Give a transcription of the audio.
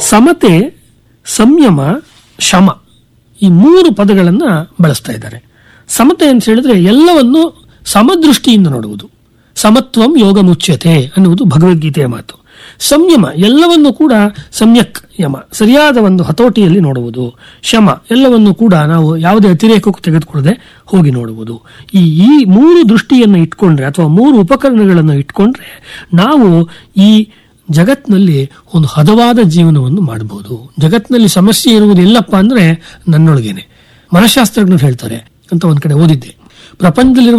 ಸಮತೆ ಸಂಯಮ ಶಮ ಈ ಮೂರು ಪದಗಳನ್ನ ಬಳಸ್ತಾ ಇದ್ದಾರೆ ಸಮತೆ ಅಂತ ಹೇಳಿದ್ರೆ ಎಲ್ಲವನ್ನು ಸಮದೃಷ್ಟಿಯಿಂದ ನೋಡುವುದು ಸಮತ್ವಂ ಯೋಗ ಮುಚ್ಯತೆ ಅನ್ನುವುದು ಭಗವದ್ಗೀತೆಯ ಮಾತು ಸಂಯಮ ಎಲ್ಲವನ್ನು ಕೂಡ ಸಮ್ಯಕ್ ಯಮ ಸರಿಯಾದ ಒಂದು ಹತೋಟಿಯಲ್ಲಿ ನೋಡುವುದು ಶಮ ಎಲ್ಲವನ್ನು ಕೂಡ ನಾವು ಯಾವುದೇ ಅತಿರೇಕಕ್ಕೂ ತೆಗೆದುಕೊಳ್ಳದೆ ಹೋಗಿ ನೋಡುವುದು ಈ ಈ ಮೂರು ದೃಷ್ಟಿಯನ್ನು ಇಟ್ಕೊಂಡ್ರೆ ಅಥವಾ ಮೂರು ಉಪಕರಣಗಳನ್ನು ಇಟ್ಕೊಂಡ್ರೆ ನಾವು ಈ ಜಗತ್ನಲ್ಲಿ ಒಂದು ಹದವಾದ ಜೀವನವನ್ನು ಮಾಡಬಹುದು ಜಗತ್ನಲ್ಲಿ ಸಮಸ್ಯೆ ಇರುವುದು ಎಲ್ಲಪ್ಪ ಅಂದ್ರೆ ನನ್ನೊಳಗೇನೆ ಮನಃಶಾಸ್ತ್ರಜ್ಞರು ಹೇಳ್ತಾರೆ ಅಂತ ಒಂದ್ ಕಡೆ ಓದಿದ್ದೆ ಪ್ರಪಂಚದಲ್ಲಿರುವ